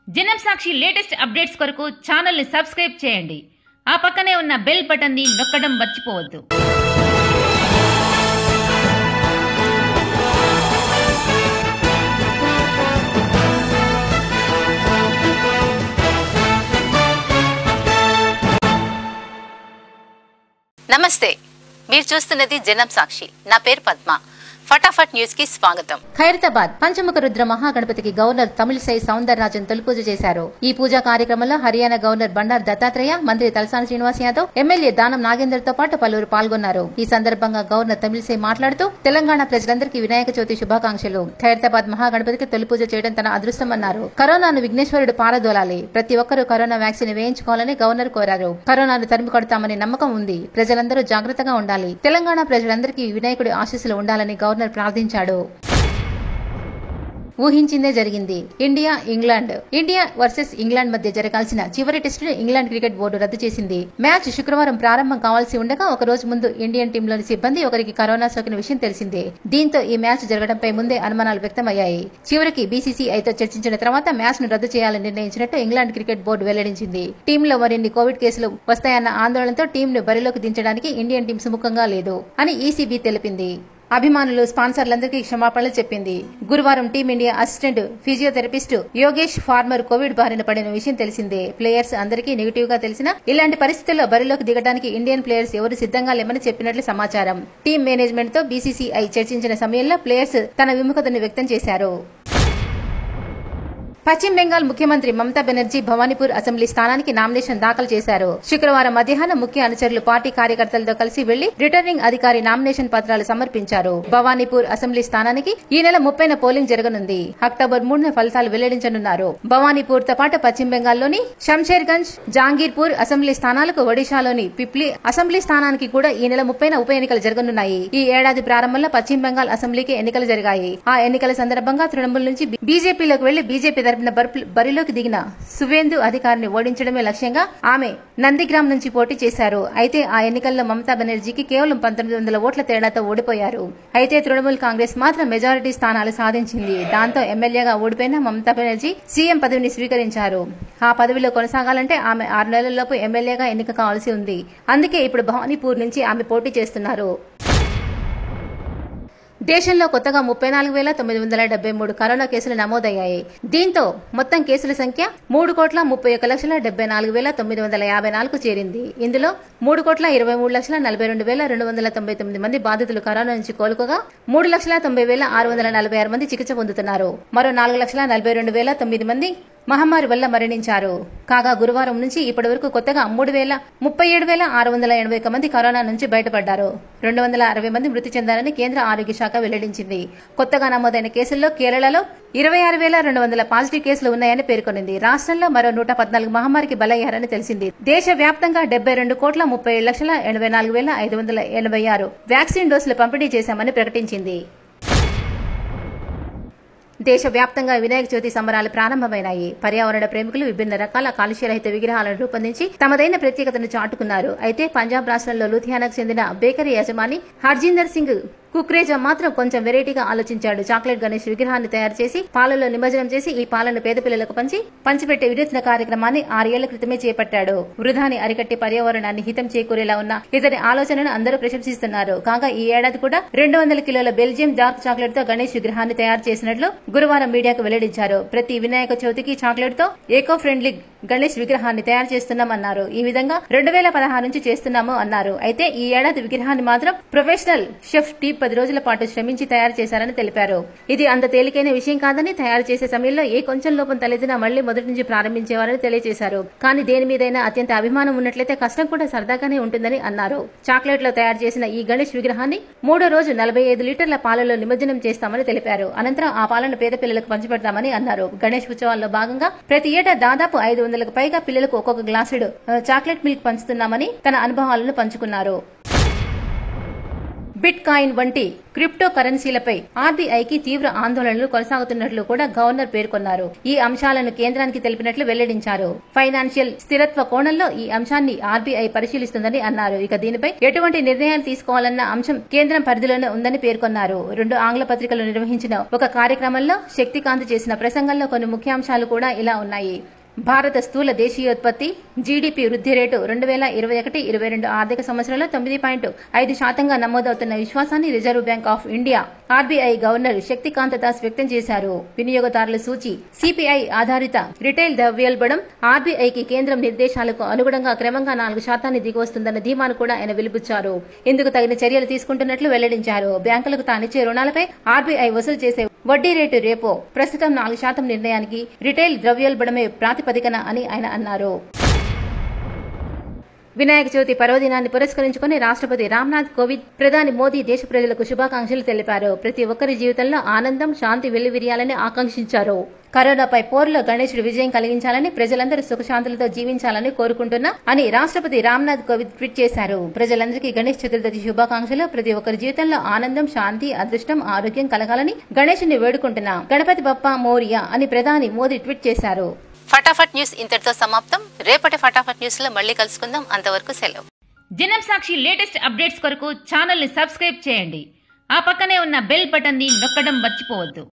జనం Sakshi latest updates కొరకు channel ని సబ్స్క్రైబ్ చేయండి ఆ పక్కనే ఉన్న బెల్ బటన్ ని నొక్కడం మర్చిపోవద్దు నమస్తే మీరు చూస్తున్నది జనం సాక్షి నా పేరు పద్మ ఫటాఫట్ న్యూస్ కి స్వాగతం ఖైరతాబాద్ పంచముఖ రుద్ర మహాగణపతికి గవర్నర్ తమిళిసై సౌందరరాజన్ తొలి పూజ చేశారు ఈ పూజా కార్యక్రమంలో హర్యానా గవర్నర్ బండారు దత్తాత్రేయ మంత్రి తలసాని శ్రీనివాస్ యాదవ్ ఎమ్మెల్యే దానం నాగేందర్ తో పాటు పలువురు పాల్గొన్నారు ఈ సందర్భంగా గవర్నర్ తమిళిసై మాట్లాడుతూ తెలంగాణ ప్రజలందరికీ వినాయక చవితి శుభాకాంక్షలు ఖైరతాబాద్ మహాగణపతికి తొలి పూజ చేయడం తన అదృష్టమన్నారు కరోనాను విఘ్నేశ్వరుడు పారదోలాలి ప్రతి ఒక్కరూ కరోనా వ్యాక్సిన్ వేయించుకోవాలని గవర్నర్ కోరారు కరోనాను తరిమి కొడతామని నమ్మకం ఉంది ప్రజలందరూ జాగ్రత్తగా ఉండాలి తెలంగాణ ప్రజలందరికీ వినాయకుడి ఆశీస్సులు ఉండాలని గవర్నర్ ప్రార్థించాడు ఊహించిందే జరిగింది India England India versus England మధ్య జరగాల్సిన చివరి టెస్టును ఇంగ్లాండ్ క్రికెట్ బోర్డు రద్దు చేసింది మ్యాచ్ శుక్రవారం ప్రారంభం కావాల్సి ఉండగా ఒక రోజు ముందు ఇండియన్ టీంలోని సిబ్బంది ఒకరికి కరోనా సోకిన విషయం తెలిసిందే దీంతో ఈ మ్యాచ్ జరగడంపై ముందే అనుమానాలు వ్యక్తమయ్యాయి చివరికి బీసీసీఐతో చర్చించిన తర్వాత మ్యాచ్ ను రద్దు చేయాలని నిర్ణయించినట్టు ఇంగ్లాండ్ క్రికెట్ బోర్డు వెల్లడించింది టీంలో మరిన్ని కోవిడ్ కేసులు వస్తాయన్న ఆందోళనతో టీంను బరిలోకి దించడానికి ఇండియన్ టీం సుముఖంగా లేదు అని ఈసీబీ తెలిపింది అభిమానులు స్పాన్సర్లందరికీ క్షమాపణలు చెప్పింది గురువారం team India assistant physiotherapist Yogesh Parmar Covid బారిన పడిన విషయం తెలిసిందే ప్లేయర్స్ అందరికీ నెగిటివ్ గా తెలిసినా ఇలాంటి పరిస్థితుల్లో బరిలోకి దిగడానికి ఇండియన్ ప్లేయర్స్ ఎవరు సిద్ధంగా లేమని చెప్పినట్లు సమాచారం టీం మేనేజ్మెంట్ తో బీసీసీఐ చర్చించిన సమయంలో ప్లేయర్స్ తన విముఖతను వ్యక్తం చేశారు పశ్చిమ బెంగాల్ ముఖ్యమంత్రి మమతా బెనర్జీ భవానీపూర్ అసెంబ్లీ స్థానానికి నామినేషన్ దాఖలు చేశారు శుక్రవారం మధ్యాహ్నం ముఖ్య అనుచరులు పార్టీ కార్యకర్తలతో కలిసి వెళ్లి రిటర్నింగ్ అధికారి నామినేషన్ పత్రాలు సమర్పించారు భవానీపూర్ అసెంబ్లీ స్థానానికి ఈ నెల ముప్పైన పోలింగ్ జరగనుంది అక్టోబర్ మూడున ఫలితాలు వెల్లడించనున్నారు భవానీపూర్ తో పాటు పశ్చిమ బెంగాల్లోని షంషేర్గంజ్ జాంగీర్పూర్ అసెంబ్లీ స్థానాలకు ఒడిశాలోని పిప్లి అసెంబ్లీ స్థానానికి కూడా ఈ నెల ముప్పైన ఉప ఎన్నికలు జరగనున్నాయి ఈ ఏడాది ప్రారంభంలో పశ్చిమ బెంగాల్ అసెంబ్లీకి ఎన్నికలు జరిగాయి ఆ ఎన్నికల సందర్భంగా తృణమూల్ నుంచి బీజేపీలోకి వెళ్లి బీజేపీ తరపున బర్ప్- బరిలోకి దిగిన సువేందు అధికారిని ఓడించడమే లక్ష్యంగా ఆమె నందిగ్రామ్ నుంచి పోటీ చేశారు అయితే ఆ ఎన్నికల్లో మమతా బెనర్జీకి కేవలం పంతొమ్మిది వందల ఓట్ల తేడాతో ఓడిపోయారు అయితే తృణమూల్ కాంగ్రెస్ మాత్రం మెజారిటీ స్థానాలు సాధించింది దాంతో ఎమ్మెల్యేగా ఓడిపోయిన మమతా బెనర్జీ సీఎం పదవిని స్వీకరించారు ఆ పదవిలో కొనసాగాలంటే ఆమె ఆరు నెలల్లోపు ఎమ్మెల్యేగా ఎన్నిక కావాల్సి ఉంది అందుకే ఇప్పుడు భవానీపూర్ నుంచి ఆమె పోటీ చేస్తున్నారు దేశంలో కొత్తగా ముప్పై నాలుగు వేల తొమ్మిది వందల డెబ్బై మూడు కరోనా కేసులు నమోదయ్యాయి దీంతో మొత్తం కేసుల సంఖ్య మూడు కోట్ల ముప్పై ఒక్క లక్షల డెబ్బై నాలుగు వేల తొమ్మిది వందల యాభై నాలుగు చేరింది ఇందులో మూడు కోట్ల ఇరవై మూడు లక్షల నలభై రెండు వేల రెండు వందల తొంభై తొమ్మిది మంది బాధితులు కరోనా నుంచి కోలుకోగా మూడు లక్షల తొంభై వేల ఆరు వందల నలభై ఆరు మంది చికిత్స పొందుతున్నారు మరో నాలుగు లక్షల నలభై రెండు వేల తొమ్మిది మంది మహమ్మారి వల్ల మరణించారు కాగా గురువారం నుంచి ఇప్పటి వరకు కొత్తగా మూడు వేల ముప్పై ఏడు వేల ఆరు వందల ఎనభై ఒక్క మంది కరోనా నుంచి బయటపడ్డారు రెండు వందల అరవై మంది మృతి చెందారని కేంద్ర ఆరోగ్య శాఖ వెల్లడించింది కొత్తగా నమోదైన కేసుల్లో కేరళలో ఇరవై ఆరు వేల రెండు వందల పాజిటివ్ కేసులు ఉన్నాయని పేర్కొనింది రాష్ట్రంలో మరో నూట పద్నాలుగు మహమ్మారికి బలయ్యారని తెలిసింది దేశ వ్యాప్తంగా డెబ్బై రెండు కోట్ల ముప్పై ఏడు లక్షల ఎనభై నాలుగు వేల ఐదు వందల ఎనభై ఆరు వ్యాక్సిన్ డోసులు పంపిణీ చేశామని ప్రకటించింది దేశవ్యాప్తంగా వినాయక చవితి సంబరాలు ప్రారంభమైనాయి పర్యావరణ ప్రేమికులు విభిన్న రకాల కాలుష్యరహిత విగ్రహాలను రూపొందించి తమదైన ప్రత్యేకతను చాటుకున్నారు అయితే పంజాబ్ రాష్ట్రంలో లూధియానాకు చెందిన బేకరీ యజమాని హర్జీందర్ సింగ్ కుక్రేజా మాత్రం కొంచెం వెరైటీగా ఆలోచించాడు చాక్లెట్ గణేష్ విగ్రహాన్ని తయారు చేసి పాలలో నిమజ్జనం చేసి ఈ పాలను పేద పిల్లలకు పంచి పంచిపెట్టే వినూత్న కార్యక్రమాన్ని ఆరేళ్ల క్రితమే చేపట్టాడు వృధాని అరికట్టి పర్యావరణాన్ని హితం చేకూరేలా ఉన్న ఇతని ఆలోచనను అందరూ ప్రశంసిస్తున్నారు కాగా ఈ ఏడాది కూడా రెండు వందల కిలోల బెల్జియం డార్క్ చాక్లెట్ తో గణేష్ విగ్రహాన్ని తయారు చేసినట్లు గురువారం మీడియాకు వెల్లడించారు ప్రతి వినాయక చవితికి చాక్లెట్ తో ఏకో ఫ్రెండ్లీ గణేష్ విగ్రహాన్ని తయారు చేస్తున్నామన్నారు ఈ విధంగా రెండు వేల పదహారు నుంచి చేస్తున్నాము అన్నారు అయితే ఈ ఏడాది విగ్రహాన్ని మాత్రం ప్రొఫెషనల్ షెఫ్ టీ పది రోజుల పాటు శ్రమించి తయారు చేశారని తెలిపారు ఇది అంత తేలికైన విషయం కాదని తయారు చేసే సమయంలో ఏ కొంచెం లోపం తలెత్తినా మళ్లీ మొదటి నుంచి ప్రారంభించేవారని తెలియజేశారు కానీ దేని మీదైనా అత్యంత అభిమానం ఉన్నట్లయితే కష్టం కూడా సరదాగానే ఉంటుందని అన్నారు చాక్లెట్ లో తయారు చేసిన ఈ గణేష్ విగ్రహాన్ని మూడో రోజు నలభై ఐదు లీటర్ల పాలలో నిమజ్జనం చేస్తామని తెలిపారు అనంతరం ఆ పాలను పేద పిల్లలకు పంచిపెడతామని అన్నారు గణేష్ ఉత్సవాల్లో భాగంగా ప్రతి ఏటా దాదాపు ఐదు వందలకు పైగా పిల్లలకు ఒక్కొక్క గ్లాసుడు ఆ, చాక్లెట్ మిల్క్ పంచుతున్నామని తన అనుభవాలను పంచుకున్నారు బిట్ కాయిన్ వంటి క్రిప్టో కరెన్సీలపై ఆర్బీఐకి తీవ్ర ఆందోళనలు కొనసాగుతున్నట్లు కూడా గవర్నర్ పేర్కొన్నారు ఈ అంశాలను కేంద్రానికి తెలిపినట్లు వెల్లడించారు ఫైనాన్షియల్ స్థిరత్వ కోణంలో ఈ అంశాన్ని ఆర్బీఐ పరిశీలిస్తుందని అన్నారు ఇక దీనిపై ఎటువంటి నిర్ణయాలు తీసుకోవాలన్న అంశం కేంద్రం పరిధిలోనే ఉందని పేర్కొన్నారు రెండు ఆంగ్ల పత్రికలు నిర్వహించిన ఒక కార్యక్రమంలో శక్తికాంత్ చేసిన ప్రసంగంలో కొన్ని ముఖ్యాంశాలు కూడా ఇలా ఉన్నాయి భారత స్థూల దేశీయోత్పత్తి జీడీపీ వృద్ధి రేటు రెండు వేల ఇరవై ఒకటి ఇరవై రెండు ఆర్థిక సంవత్సరంలో తొమ్మిది పాయింట్ ఐదు శాతంగా నమోదవుతున్న విశ్వాసాన్ని Reserve Bank of India RBI governor Shaktikanta Das వ్యక్తం చేశారు వినియోగదారుల సూచి సిపిఐ ఆధారిత రిటైల్ ద్రవ్యోల్బణం ఆర్బీఐకి కేంద్రం నిర్దేశాలకు అనుగుణంగా క్రమంగా నాలుగు శాతాన్ని దిగివస్తుందన్న ధీమాను కూడా ఆయన వెలిబుచ్చారు ఇందుకు తగిన చర్యలు తీసుకుంటున్నట్లు వెల్లడించారు బ్యాంకులకు తానిచ్చే రుణాలపై ఆర్బీఐ వసూలు చేసే వడ్డీ రేటు రేపో ప్రస్తుతం నాలుగు శాతం నిర్ణయానికి రిటైల్ ద్రవ్యోల్బణమే ప్రాతిపదికన అని ఆయన అన్నారు వినాయక చవితి పర్వదినాన్ని పురస్కరించుకుని రాష్ట్రపతి రామ్నాథ్ కోవింద్ ప్రధాని మోదీ దేశ ప్రజలకు శుభాకాంక్షలు తెలిపారు ప్రతి ఒక్కరి జీవితంలో ఆనందం శాంతి వెల్లివిరియాలని ఆకాంక్షించారు కరోనాపై పోరులో గణేశుడు విజయం కలిగించాలని ప్రజలందరూ సుఖశాంతులతో జీవించాలని కోరుకుంటున్నా అని రాష్ట్రపతి రామ్నాథ్ కోవింద్ ట్వీట్ చేశారు ప్రజలందరికీ గణేష్ చతుర్థి శుభాకాంక్షలు ప్రతి ఒక్కరి జీవితంలో ఆనందం శాంతి అదృష్టం ఆరోగ్యం కలగాలని గణేశుని వేడుకుంటున్నా గణపతి బప్ప మోరియా అని ప్రధాని మోదీ ట్వీట్ చేశారు ఫటాఫట్ న్యూస్ ఇంతటితో సమాప్తం రేపటి ఫటాఫట్ న్యూస్ లో మళ్ళీ కలుసుకుందాం అంతవరకు సెలవు జనం సాక్షి లేటెస్ట్ అప్డేట్స్ కొరకు ఛానల్ ని సబ్స్క్రైబ్ చేయండి ఆ పక్కనే ఉన్న బెల్ బటన్ ని నొక్కడం మర్చిపోవద్దు